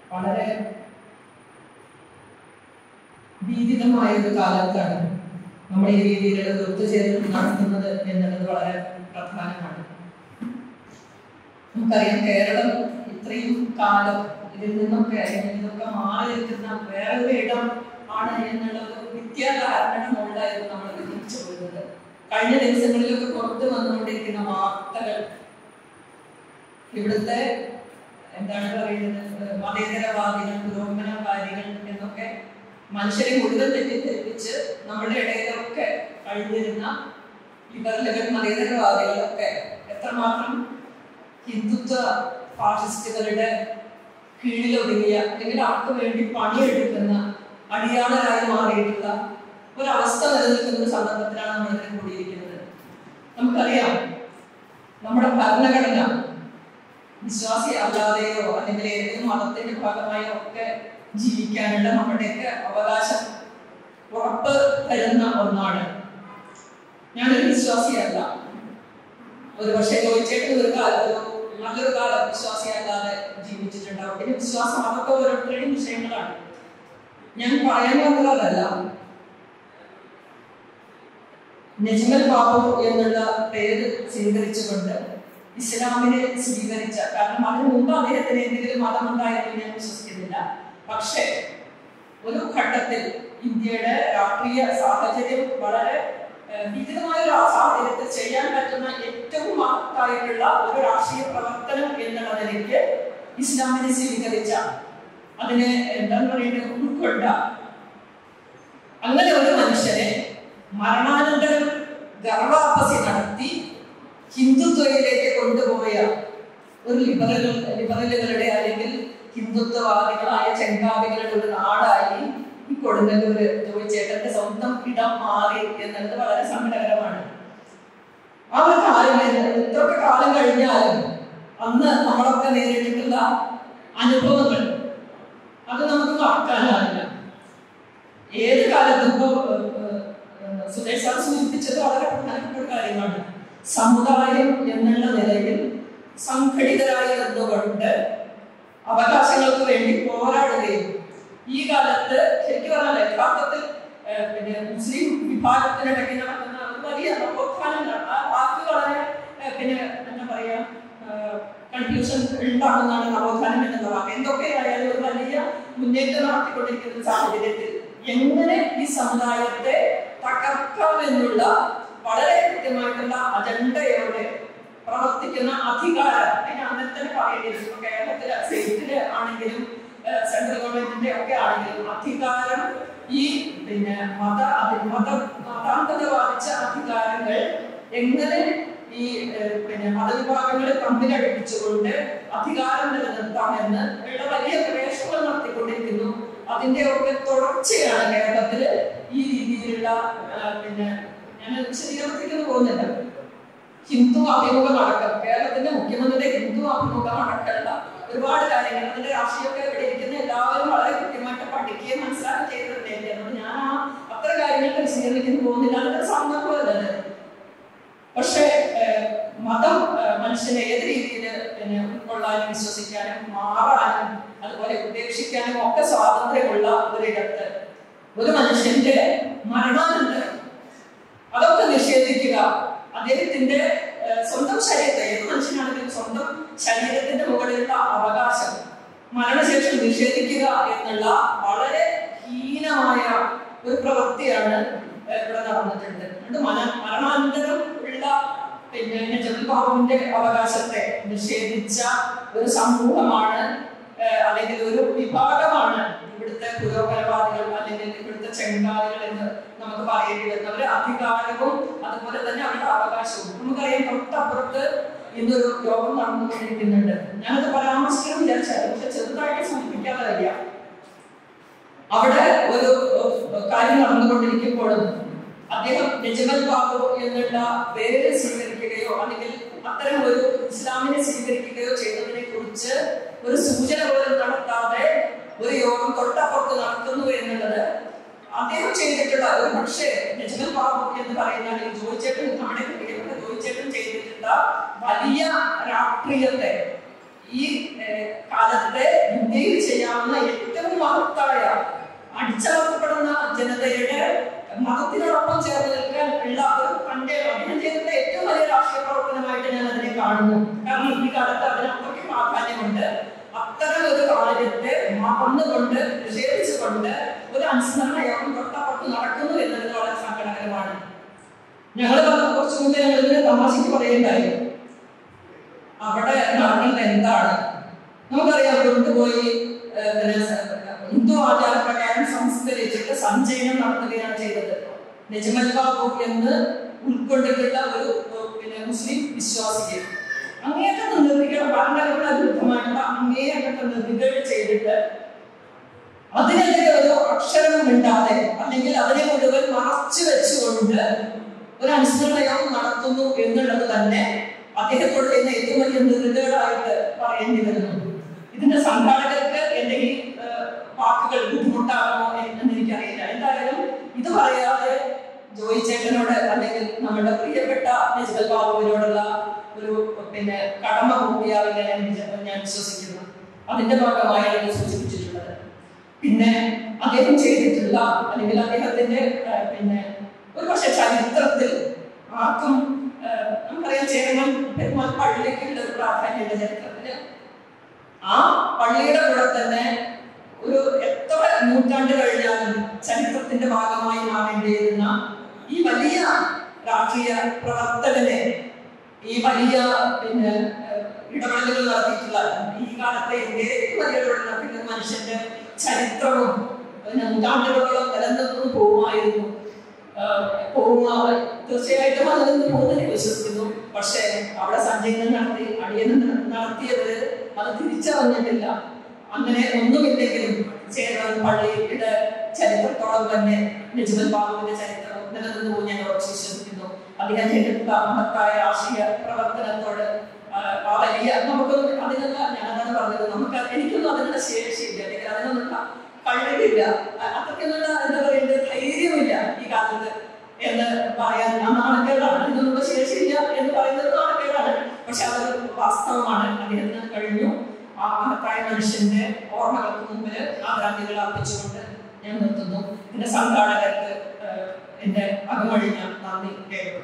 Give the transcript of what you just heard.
വളരെ ഭീതിതമായ ഒരു കാലത്താണ് നമ്മൾ ഈ രീതിയിലുള്ള ഒത്തുചേരൽ നടത്തുന്നത് എന്നുള്ളത് വളരെ പ്രധാനമാണ് നമുക്കറിയാം കേരളം ഇത്രയും കാലം ഇതിൽ നിന്നൊക്കെ അല്ലെങ്കിൽ ഇതൊക്കെ മാറി നിൽക്കുന്ന വേറെ ഒരു ഇടം ആണ് എന്നുള്ളത് വിദ്യാധാരണമുണ്ടായിരുന്നു നമ്മൾ വിധിച്ചു പോയിരുന്നത് കഴിഞ്ഞ ദിവസങ്ങളിലൊക്കെ പുറത്തു വന്നുകൊണ്ടിരിക്കുന്ന വാർത്തകൾ ഇവിടുത്തെ എന്താണ് പറയുന്നത് മതേതരവാദികൾ പുരോഗമനവാദികൾ എന്നൊക്കെ മനുഷ്യരെ മുഴുവൻ തെറ്റിദ്ധരിപ്പിച്ച് നമ്മുടെ ഇടയിലൊക്കെ കഴിഞ്ഞിരുന്ന ലിബറലുകൾ മതേതരവാദികളൊക്കെ എത്രമാത്രം ഹിന്ദുത്വ ഫാഷിസ്റ്റുകളുടെ കീഴിലൊതുങ്ങിയ അല്ലെങ്കിൽ അവർക്ക് വേണ്ടി പണിയെടുക്കുന്ന അടിയാളരായി മാറിയിട്ടുള്ള ഒരവസ്ഥ നിലനിൽക്കുന്ന ഒരു സന്ദർഭത്തിലാണ് നമ്മൾ ഇതിൽ കൂടിയിരിക്കുന്നത് നമുക്കറിയാം നമ്മുടെ ഭരണഘടന വിശ്വാസി അല്ലാതെയോ അല്ലെങ്കിൽ ഏതെങ്കിലും മതത്തിന്റെ ഭാഗമായോ ഒക്കെ ജീവിക്കാനുള്ള നമ്മുടെയൊക്കെ അവകാശം ഉറപ്പ് തരുന്ന ഒന്നാണ് ഞാനൊരു വിശ്വാസിയല്ല ഒരു പക്ഷേ ചോദിച്ചിട്ട് ഒരു കാലത്ത് നല്ലൊരു കാലം വിശ്വാസിയല്ലാതെ ജീവിച്ചിട്ടുണ്ടാവും പിന്നെ വിശ്വാസം അതൊക്കെ ഓരോരുത്തരുടെയും വിഷയങ്ങളാണ് ഞാൻ പറയാൻ വന്നതല്ല നജ്മൽ ബാബു എന്നുള്ള പേര് സ്വീകരിച്ചുകൊണ്ട് ഇസ്ലാമിനെ സ്വീകരിച്ച കാരണം അതിനു മുമ്പ് അദ്ദേഹത്തിന് എന്തെങ്കിലും മതമുണ്ടായെന്ന് ഞാൻ വിശ്വസിക്കുന്നില്ല പക്ഷേ ഒരു ഘട്ടത്തിൽ ഇന്ത്യയുടെ രാഷ്ട്രീയ സാഹചര്യം വളരെ ഏഹ്, വികൃതമായ ഒരു സാഹചര്യത്തിൽ ചെയ്യാൻ പറ്റുന്ന ഏറ്റവും മഹത്തായിട്ടുള്ള ഒരു രാഷ്ട്രീയ പ്രവർത്തനം എന്നുള്ള നിലയ്ക്ക് ഇസ്ലാമിനെ സ്വീകരിച്ച അതിനെ എന്താണ് പറയുന്നത് ഉൾക്കൊണ്ട അങ്ങനെ ഒരു മനുഷ്യനെ മരണാനന്തരം ഗർഭാപസി നടത്തി ഹിന്ദുത്വയിലേക്ക് കൊണ്ടുപോയ ഒരു ലിബറൽ ലിബറലുകളുടെ അല്ലെങ്കിൽ ഹിന്ദുത്വവാദികളായ ചെങ്കാവികളുടെ ഒരു നാടായി ഈ കൊടുങ്ങല്ലൂര് ജോയിച്ചേട്ടന്റെ സ്വന്തം ഇടം മാറി എന്നുള്ളത് വളരെ സങ്കടകരമാണ് ആ ഒരു കാലം എത്രയൊക്കെ കാലം കഴിഞ്ഞാലും അന്ന് നമ്മളൊക്കെ നേരിട്ടിട്ടുള്ള അനുഭവങ്ങൾ അത് നമുക്ക് മറക്കാനാവില്ല ഏത് കാലത്തും ഇപ്പോ സുരേഷ് സാർ സൂചിപ്പിച്ചത് വളരെ പ്രധാനപ്പെട്ട ഒരു കാര്യമാണ് സമുദായം എന്നുള്ള നിലയിൽ സംഘടിതരായി നിന്നുകൊണ്ട് അവകാശങ്ങൾക്ക് വേണ്ടി പോരാടുകയും ഈ കാലത്ത് ശരിക്കും പറഞ്ഞാൽ യഥാർത്ഥത്തിൽ ഏഹ്, പിന്നെ മുസ്ലിം വിഭാഗത്തിനിടയ്ക്ക് നടക്കുന്ന ഒരു വലിയ നവോത്ഥാനങ്ങൾ ആ വാക്ക് വളരെ ഏഹ്, പിന്നെ എന്താ പറയാ കൺഫ്യൂഷൻ ഉണ്ടാകുന്നതാണ് നവോത്ഥാനം എന്നുള്ള വാക്ക് എന്തൊക്കെയായാലും ഒരു വലിയ മുന്നേറ്റം നടത്തിക്കൊണ്ടിരിക്കുന്ന ഒരു സാഹചര്യത്തിൽ എങ്ങനെ ഈ സമുദായത്തെ തകർക്കാമെന്നുള്ള വളരെ കൃത്യമായിട്ടുള്ള അജണ്ടയോടെ പ്രവർത്തിക്കുന്ന അധികാരം അതിന് അങ്ങനെ തന്നെ പറയേണ്ടി വരും ഇപ്പൊ കേരളത്തിലെ സ്റ്റേറ്റില് ആണെങ്കിലും ഏഹ്, സെൻട്രൽ ഗവൺമെന്റിന്റെ ഒക്കെ ആണെങ്കിലും അധികാരം ഈ പിന്നെ മത അധി- മത മതാന്തത ബാധിച്ച അധികാരങ്ങൾ എങ്ങനെ ഈ ഏഹ്, പിന്നെ മതവിഭാഗങ്ങളെ തമ്മിലടിപ്പിച്ചുകൊണ്ട് അധികാരം നിലനിർത്താമെന്ന് ഉള്ള വലിയ ഗവേഷണങ്ങൾ നടത്തിക്കൊണ്ടിരിക്കുന്നു അതിന്റെ ഒക്കെ തുടർച്ചയാണ് കേരളത്തില് ഈ രീതിയിലുള്ള ആ, പിന്നെ ഞാൻ വിശദീകരണത്തിലേക്ക് പോകുന്നില്ല ഹിന്ദു അഭിമുഖം അടക്കം കേരളത്തിന്റെ മുഖ്യമന്ത്രിയുടെ ഹിന്ദു അഭിമുഖം അടക്കമുള്ള ഒരുപാട് കാര്യങ്ങൾ അതിന്റെ രാഷ്ട്രീയമൊക്കെ ഇവിടെ ഇരിക്കുന്ന എല്ലാവരും വളരെ കൃത്യമായിട്ട് പഠിക്കുകയും മനസ്സിലാക്കുകയും ചെയ്തിട്ടുണ്ട് അതുകൊണ്ട് ഞാൻ ആ അത്ര കാര്യങ്ങൾക്ക് വിശദീകരിക്കുന്നു പോകുന്നില്ല അതിന്റെ സന്ദർഭമല്ലത് പക്ഷേ ഏഹ്, മതം ഏഹ്, മനുഷ്യനെ ഏത് രീതിയിൽ പിന്നെ ഉൾക്കൊള്ളാനും വിശ്വസിക്കാനും മാറാനും അതുപോലെ ഉപേക്ഷിക്കാനും ഒക്കെ സ്വാതന്ത്ര്യമുള്ള ഒരിടത്ത് ഒരു മനുഷ്യന്റെ മരണാനന്തരം അതൊക്കെ നിഷേധിക്കുക അദ്ദേഹത്തിന്റെ ഏഹ്, സ്വന്തം ശരീരത്തെ ഏത് മനുഷ്യനാണെങ്കിലും സ്വന്തം ശരീരത്തിന്റെ മുകളിലുള്ള അവകാശം മരണശേഷം നിഷേധിക്കുക എന്നുള്ള വളരെ ഹീനമായ ഒരു പ്രവൃത്തിയാണ് ഏഹ്, ഇവിടെ നടന്നിട്ടുണ്ട് അതുകൊണ്ട് മന മരണാനന്തരം ഉള്ള പിന്നെ നജറുൽ ബാബുവിന്റെ അവകാശത്തെ നിഷേധിച്ച ഒരു സമൂഹമാണ് ഏഹ്, അല്ലെങ്കിൽ ഒരു വിഭാഗമാണ് ഇവിടുത്തെ പുരോഗമനവാദികൾ അല്ലെങ്കിൽ ഇവിടുത്തെ ചെങ്കാലികൾ എന്ന് നമുക്ക് പറയേണ്ടി വരുന്നവര് അധികാരവും അതുപോലെ തന്നെ അവരുടെ അവകാശവും നമുക്കറിയാം തൊട്ടപ്പുറത്ത് ഇന്നൊരു യോഗം നടന്നുകൊണ്ടിരിക്കുന്നുണ്ട് ഞാനത് പരാമർശിക്കണം വിചാരിച്ചാലും പക്ഷെ ചെറുതായിട്ട് സൂചിപ്പിക്കാതെ വരിക അവിടെ ഒരു ഏഹ്, കാര്യം നടന്നുകൊണ്ടിരിക്കുമ്പോഴും അദ്ദേഹം നജമൽ ബാബു എന്നുള്ള പേര് സ്വീകരിക്കുകയോ അല്ലെങ്കിൽ അത്തരം ഒരു ഇസ്ലാമിനെ സ്വീകരിക്കുകയോ ചെയ്തതിനെ കുറിച്ച് ഒരു സൂചന പോലും നടത്താതെ ഒരു യോഗം തൊട്ടപ്പുറത്ത് നടത്തുന്നു എന്നുള്ളത് അദ്ദേഹം ചെയ്തിട്ടുള്ള ഒരു പക്ഷേ നജമൽ ബാബു എന്ന് പറയുന്ന അല്ലെങ്കിൽ ജോയിച്ചേട്ടൻ നമ്മുടെ പ്രിയപ്പെട്ട ജോയിച്ചേട്ടൻ ചെയ്തിട്ടുള്ള വലിയ രാഷ്ട്രീയത്തെ ഈ ഏഹ്, കാലത്തെ ഇന്ത്യയിൽ ചെയ്യാൻ കാണുന്ന ഏറ്റവും മഹത്തായ അടിച്ചമർത്തപ്പെടുന്ന ജനതയുടെ മതത്തിനോടൊപ്പം ചേർന്ന് നിൽക്കാൻ ഉള്ള ഒരു പണ്ടേ അദ്ദേഹം ചെയ്തിട്ടുള്ള ഏറ്റവും വലിയ രാഷ്ട്രീയ പ്രവർത്തനമായിട്ട് ഞാൻ അതിനെ കാണുന്നു കാരണം ഈ കാലത്ത് അതിന് അത്രയ്ക്ക് പ്രാധാന്യമുണ്ട് അത്തരം ഒരു കാര്യത്തെ മറന്നുകൊണ്ട് നിഷേധിച്ചുകൊണ്ട് ഒരു അനുസ്മരണ യോഗം തൊട്ടപ്പുറത്ത് നടക്കുന്നു എന്നത് വളരെ സങ്കടകരമാണ് ഞങ്ങൾ കുറച്ചു മുമ്പേ ഞങ്ങൾ ഇതിന് തമാശയ്ക്ക് പറയുണ്ടായി അവിടെ നടക്കുന്നത് എന്താണ് നമുക്കറിയാം കൊണ്ടുപോയി ഏഹ്, പിന്നെ സ- ഹിന്ദു ആചാരപ്രകാരം സംസ്കരിച്ചിട്ട് സഞ്ചയനം നടത്തുകയാണ് ചെയ്തത് നജ്മൽ ബാബു എന്ന് ഉൾക്കൊണ്ടിട്ടുള്ള ഒരു ഏഹ്, പിന്നെ മുസ്ലിം വിശ്വാസിയെ അങ്ങേയറ്റത്തെ നിർമ്മിക്കണം ഭരണഘടനാ വിരുദ്ധമായിട്ടുള്ള അങ്ങേയറ്റത്തെ നിർമ്മികൾ ചെയ്തിട്ട് അതിനെതിരെ ഒരു അക്ഷരം മിണ്ടാതെ അല്ലെങ്കിൽ അതിനെ മുഴുവൻ മറച്ചു വെച്ചുകൊണ്ട് ഒരു അനുസ്മരണ യോഗം നടത്തുന്നു എന്നുള്ളത് തന്നെ അദ്ദേഹത്തോട് ചെയ്യുന്ന ഏറ്റവും വലിയ നിർഗേടായിട്ട് പറയേണ്ടി വരുന്നു ഇതിന്റെ സംഘാടകർക്ക് എന്റെ ഈ ഏഹ്, വാക്കുകൾ ബുദ്ധിമുട്ടാകുമോ എന്ന് എനിക്കറിയില്ല എന്തായാലും ഇത് പറയാതെ ജോയി ചേട്ടനോട് അല്ലെങ്കിൽ നമ്മുടെ പ്രിയപ്പെട്ട നജ്മൽ ബാബുവിനോടുള്ള ഒരു പിന്നെ കടമ പൂർത്തിയാവില്ല ഞാൻ വിചാ- ഞാൻ വിശ്വസിക്കുന്നു അതിന്റെ ഭാഗമായാണ് ഇത് സൂചിപ്പിച്ചിട്ടുള്ളത് പിന്നെ അദ്ദേഹം ചെയ്തിട്ടുള്ള അല്ലെങ്കിൽ അദ്ദേഹത്തിന്റെ ആ, പിന്നെ ഒരു പക്ഷെ ചരിത്രത്തിൽ ആർക്കും ആ, നമുക്കറിയാം ചേരമൻ പെരുമാൾ പള്ളിക്കുള്ള ഒരു പ്രാധാന്യമുണ്ട് ചരിത്രത്തില് ആ പള്ളിയുടെ കൂടെ തന്നെ ഒരു എത്ര നൂറ്റാണ്ട് കഴിഞ്ഞാലും ചരിത്രത്തിന്റെ ഭാഗമായി മാറേണ്ടിയിരുന്ന ഈ വലിയ രാഷ്ട്രീയ പ്രവർത്തകനെ ഈ വലിയ പിന്നെ ഏഹ്, ഇടപെടലുകൾ നടത്തിയിട്ടുള്ള ഈ കാലത്തെ ഇന്ത്യയിലെ ഏറ്റവും വലിയ ഇടപെടൽ നടത്തിയിട്ടുള്ള മനുഷ്യന്റെ ചരിത്രവും പിന്നെ നൂറ്റാണ്ടുകളോളം നിലനിന്നു പോകുമായിരുന്നു ആഹ് പോകുന്ന തീർച്ചയായിട്ടും അതിൽ നിന്ന് പോകുന്നതിനെ വിശ്വസിക്കുന്നു പക്ഷേ അവിടെ സഞ്ചയനം നടത്തി അടിയനം നടത്തിയത് അത് തിരിച്ചറിഞ്ഞിട്ടില്ല അങ്ങനെ ഒന്നുമില്ലെങ്കിലും ചേരൻ പള്ളിയുടെ ചരിത്രത്തോളം തന്നെ നജ്മൽ ബാബുവിന്റെ ചരിത്രം നിലനിന്നു പോകും ഞാൻ ഉറച്ചു വിശ്വസിക്കുന്നു അദ്ദേഹം ചെയ്തിട്ടുള്ള മഹത്തായ രാഷ്ട്രീയ പ്രവർത്തനത്തോട് ആഹ് ആ വലിയ നമുക്കൊന്നും അതിനുള്ള ഞാനതാണ് പറഞ്ഞത് നമുക്ക് എനിക്കൊന്നും അതിനുള്ള ശേഷിയില്ല അല്ലെങ്കിൽ അതിനൊന്നുള്ള കഴിവില്ല അ- അത്രയ്ക്കൊന്നുള്ള എന്താ പറയുന്നത് ധൈര്യമില്ല ഈ കാലത്ത് എന്ന് പറയാൻ ആ നാണക്കേടാണ് ഇതിനൊന്നും ശേഷിയില്ല എന്ന് പറയുന്നത് നാണക്കേടാണ് പക്ഷെ അതൊരു വാസ്തവമാണ് അദ്ദേഹത്തിന് അത് കഴിഞ്ഞു ആ മഹത്തായ മനുഷ്യന്റെ ഓർമ്മകൾക്ക് മുമ്പിൽ ആദരാഞ്ജലികൾ അർപ്പിച്ചുകൊണ്ട് ഞാൻ നിർത്തുന്നു ഇതിന്റെ സംഘാടകർക്ക് ഏഹ്, എന്റെ അകമഴിഞ്ഞ നന്ദി രേഖപ്പെടുത്തുന്നു